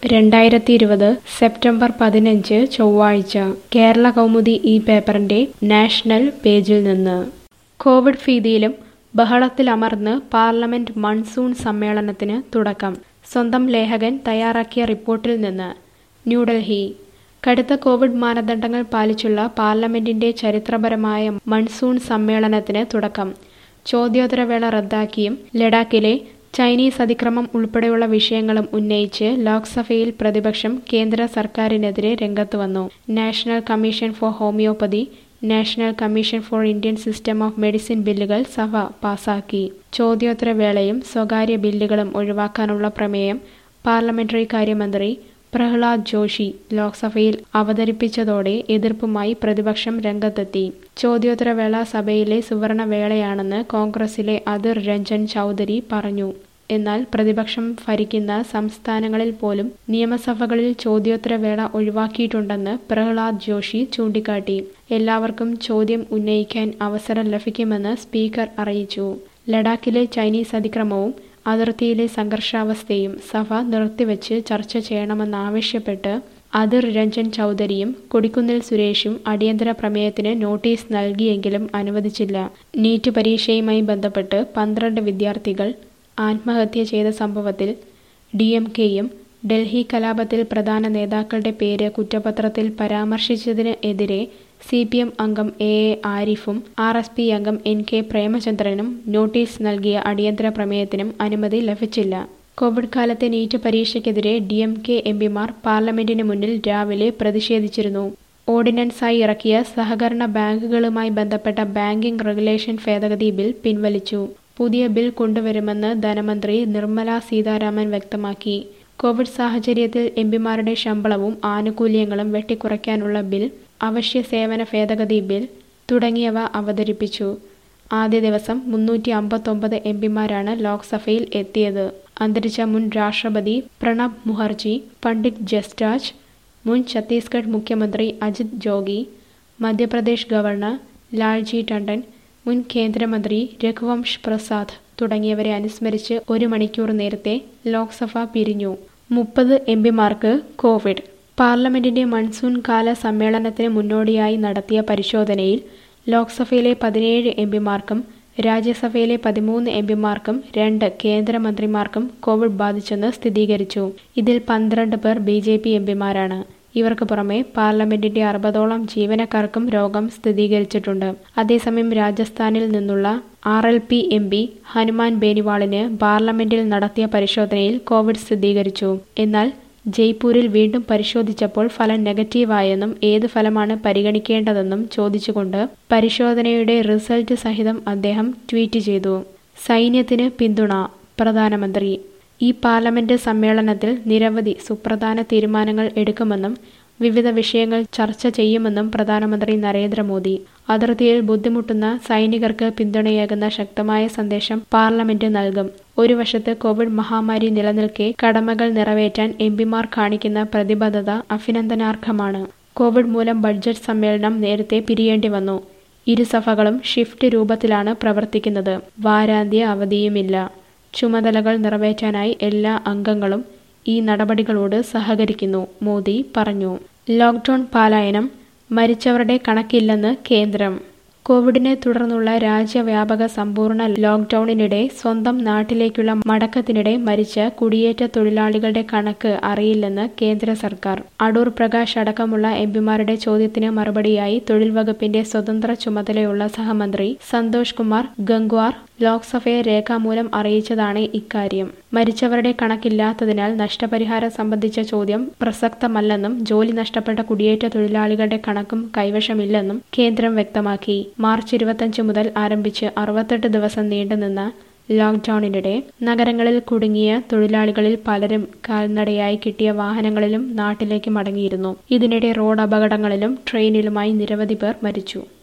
രണ്ടായിരത്തി ഇരുപത് സെപ്റ്റംബർ പതിനഞ്ച് ചൊവ്വാഴ്ച കേരള കൗമുദി ഈ പേപ്പറിന്റെ നാഷണൽ പേജിൽ നിന്ന് കോവിഡ് ഭീതിയിലും ബഹളത്തിലമർന്ന് പാർലമെന്റ് മൺസൂൺ സമ്മേളനത്തിന് തുടക്കം സ്വന്തം ലേഖകൻ തയ്യാറാക്കിയ റിപ്പോർട്ടിൽ നിന്ന് ന്യൂഡൽഹി കടുത്ത കോവിഡ് മാനദണ്ഡങ്ങൾ പാലിച്ചുള്ള പാർലമെന്റിന്റെ ചരിത്രപരമായ മൺസൂൺ സമ്മേളനത്തിന് തുടക്കം ചോദ്യോത്തരവേള റദ്ദാക്കിയും ലഡാക്കിലെ ചൈനീസ് അതിക്രമം ഉൾപ്പെടെയുള്ള വിഷയങ്ങളും ഉന്നയിച്ച് ലോക്സഭയിൽ പ്രതിപക്ഷം കേന്ദ്ര സർക്കാരിനെതിരെ രംഗത്ത് വന്നു national commission for homoeopathy national commission for Indian system of medicine ബില്ലുകൾ സഭ പാസാക്കി ചോദ്യോത്തരവേളയും സ്വകാര്യ ബില്ലുകളും ഒഴിവാക്കാനുള്ള പ്രമേയം പാർലമെന്ററി കാര്യമന്ത്രി പ്രഹ്ലാദ് ജോഷി ലോക്സഭയിൽ അവതരിപ്പിച്ചതോടെ എതിർപ്പുമായി പ്രതിപക്ഷം രംഗത്തെത്തി ചോദ്യോത്തരവേള സഭയിലെ സുവർണവേളയാണെന്ന് കോൺഗ്രസിലെ അതിർ രഞ്ജൻ ചൗധരി പറഞ്ഞു എന്നാൽ പ്രതിപക്ഷം ഭരിക്കുന്ന സംസ്ഥാനങ്ങളിൽ പോലും നിയമസഭകളിൽ ചോദ്യോത്തരവേള ഒഴിവാക്കിയിട്ടുണ്ടെന്ന് പ്രഹ്ലാദ് ജോഷി ചൂണ്ടിക്കാട്ടി എല്ലാവർക്കും ചോദ്യം ഉന്നയിക്കാൻ അവസരം ലഭിക്കുമെന്ന് സ്പീക്കർ അറിയിച്ചു ലഡാക്കിലെ ചൈനീസ് അതിക്രമവും അതിർത്തിയിലെ സംഘർഷാവസ്ഥയും സഭ നിർത്തിവെച്ച് ചർച്ച ചെയ്യണമെന്നാവശ്യപ്പെട്ട് അതിർ രഞ്ജൻ ചൗധരിയും കൊടിക്കുന്നിൽ സുരേഷും അടിയന്തര പ്രമേയത്തിന് നോട്ടീസ് നൽകിയെങ്കിലും അനുവദിച്ചില്ല നീറ്റ് പരീക്ഷയുമായി ബന്ധപ്പെട്ട് പന്ത്രണ്ട് വിദ്യാർത്ഥികൾ ആത്മഹത്യ ചെയ്ത സംഭവത്തിൽ ഡി എം കെയും ഡൽഹി കലാപത്തിൽ പ്രധാന നേതാക്കളുടെ പേര് കുറ്റപത്രത്തിൽ പരാമർശിച്ചതിന് എതിരെ സി പി എം അംഗം എ എ ആരിഫും ആർ എസ് പി അംഗം എൻ കെ പ്രേമചന്ദ്രനും നോട്ടീസ് നൽകിയ അടിയന്തര പ്രമേയത്തിനും അനുമതി ലഭിച്ചില്ല കോവിഡ് കാലത്തെ നീറ്റ് പരീക്ഷയ്ക്കെതിരെ ഡി എം കെ എംപിമാർ പാർലമെന്റിന് മുന്നിൽ രാവിലെ പ്രതിഷേധിച്ചിരുന്നു ഓർഡിനൻസായി ഇറക്കിയ സഹകരണ ബാങ്കുകളുമായി ബന്ധപ്പെട്ട ബാങ്കിംഗ് റെഗുലേഷൻ ഭേദഗതി ബിൽ പിൻവലിച്ചു പുതിയ ബിൽ കൊണ്ടുവരുമെന്ന് ധനമന്ത്രി നിർമ്മല സീതാരാമൻ വ്യക്തമാക്കി കോവിഡ് സാഹചര്യത്തിൽ എംപിമാരുടെ ശമ്പളവും ആനുകൂല്യങ്ങളും വെട്ടിക്കുറയ്ക്കാനുള്ള ബിൽ അവശ്യ സേവന ഭേദഗതി ബിൽ തുടങ്ങിയവ അവതരിപ്പിച്ചു ആദ്യ ദിവസം മുന്നൂറ്റി അമ്പത്തൊമ്പത് എം പിമാരാണ് ലോക്സഭയിൽ എത്തിയത് അന്തരിച്ച മുൻ രാഷ്ട്രപതി പ്രണബ് മുഖർജി പണ്ഡിറ്റ് ജസ്രാജ് മുൻ ഛത്തീസ്ഗഡ് മുഖ്യമന്ത്രി അജിത് ജോഗി മധ്യപ്രദേശ് ഗവർണർ ലാൽജി ടണ്ടൻ മുൻ കേന്ദ്രമന്ത്രി രഘുവംശ് പ്രസാദ് തുടങ്ങിയവരെ അനുസ്മരിച്ച് ഒരു മണിക്കൂർ നേരത്തെ ലോക്സഭ പിരിഞ്ഞു മുപ്പത് എം പിമാർക്ക് കോവിഡ് പാർലമെന്റിന്റെ മൺസൂൺ കാല സമ്മേളനത്തിന് മുന്നോടിയായി നടത്തിയ പരിശോധനയിൽ ലോക്സഭയിലെ പതിനേഴ് എം പിമാർക്കും രാജ്യസഭയിലെ പതിമൂന്ന് എം പിമാർക്കും രണ്ട് കേന്ദ്രമന്ത്രിമാർക്കും കോവിഡ് ബാധിച്ചെന്ന് സ്ഥിരീകരിച്ചു ഇതിൽ പന്ത്രണ്ട് പേർ ബി ജെ പി എം പിമാരാണ് ഇവർക്ക് പുറമെ പാർലമെന്റിന്റെ അറുപതോളം ജീവനക്കാർക്കും രോഗം സ്ഥിരീകരിച്ചിട്ടുണ്ട് അതേസമയം രാജസ്ഥാനിൽ നിന്നുള്ള R L P M P Hanuman ബേനിവാളിന് പാർലമെന്റിൽ നടത്തിയ പരിശോധനയിൽ കോവിഡ് സ്ഥിരീകരിച്ചു എന്നാൽ ജയ്പൂരിൽ വീണ്ടും പരിശോധിച്ചപ്പോൾ ഫലം നെഗറ്റീവായെന്നും ഏത് ഫലമാണ് പരിഗണിക്കേണ്ടതെന്നും ചോദിച്ചുകൊണ്ട് പരിശോധനയുടെ റിസൾട്ട് സഹിതം അദ്ദേഹം ട്വീറ്റ് ചെയ്തു സൈന്യത്തിന് പിന്തുണ പ്രധാനമന്ത്രി ഈ പാർലമെന്റ് സമ്മേളനത്തിൽ നിരവധി സുപ്രധാന തീരുമാനങ്ങൾ എടുക്കുമെന്നും വിവിധ വിഷയങ്ങൾ ചർച്ച ചെയ്യുമെന്നും പ്രധാനമന്ത്രി നരേന്ദ്രമോദി അതിർത്തിയിൽ ബുദ്ധിമുട്ടുന്ന സൈനികർക്ക് പിന്തുണയേകുന്ന ശക്തമായ സന്ദേശം പാർലമെന്റ് നൽകും ഒരു വശത്ത് കോവിഡ് മഹാമാരി നിലനിൽക്കെ കടമകൾ നിറവേറ്റാൻ എംപിമാർ കാണിക്കുന്ന പ്രതിബദ്ധത അഭിനന്ദനാർഹമാണ് കോവിഡ് മൂലം ബഡ്ജറ്റ് സമ്മേളനം നേരത്തെ പിരിയേണ്ടി വന്നു ഇരുസഭകളും ഷിഫ്റ്റ് രൂപത്തിലാണ് പ്രവർത്തിക്കുന്നത് വാരാന്ത്യ അവധിയുമില്ല ചുമതലകൾ നിറവേറ്റാനായി എല്ലാ അംഗങ്ങളും ഈ നടപടികളോട് സഹകരിക്കുന്നു മോദി പറഞ്ഞു ലോക്ക്ഡൌൺ പാലായനം മരിച്ചവരുടെ കണക്കില്ലെന്ന് കേന്ദ്രം കോവിഡിനെ തുടർന്നുള്ള രാജ്യവ്യാപക സമ്പൂർണ്ണ ലോക്ക്ഡൌണിനിടെ സ്വന്തം നാട്ടിലേക്കുള്ള മടക്കത്തിനിടെ മരിച്ച കുടിയേറ്റ തൊഴിലാളികളുടെ കണക്ക് അറിയില്ലെന്ന് കേന്ദ്ര സർക്കാർ അടൂർ പ്രകാശ് അടക്കമുള്ള എംപിമാരുടെ ചോദ്യത്തിന് മറുപടിയായി തൊഴിൽ വകുപ്പിന്റെ സ്വതന്ത്ര ചുമതലയുള്ള സഹമന്ത്രി സന്തോഷ് കുമാർ ഗംഗ്വാർ ലോക്സഭയെ രേഖാമൂലം അറിയിച്ചതാണ് ഇക്കാര്യം മരിച്ചവരുടെ കണക്കില്ലാത്തതിനാൽ നഷ്ടപരിഹാരം സംബന്ധിച്ച ചോദ്യം പ്രസക്തമല്ലെന്നും ജോലി നഷ്ടപ്പെട്ട കുടിയേറ്റ തൊഴിലാളികളുടെ കണക്കും കൈവശമില്ലെന്നും കേന്ദ്രം വ്യക്തമാക്കി മാർച്ച് ഇരുപത്തഞ്ച് മുതൽ ആരംഭിച്ച് അറുപത്തെട്ട് ദിവസം നീണ്ടുനിന്ന ലോക്ക്ഡൌണിനിടെ നഗരങ്ങളിൽ കുടുങ്ങിയ തൊഴിലാളികളിൽ പലരും കാൽനടയായി കിട്ടിയ വാഹനങ്ങളിലും നാട്ടിലേക്ക് മടങ്ങിയിരുന്നു ഇതിനിടെ റോഡ് അപകടങ്ങളിലും ട്രെയിനിലുമായി നിരവധി പേർ മരിച്ചു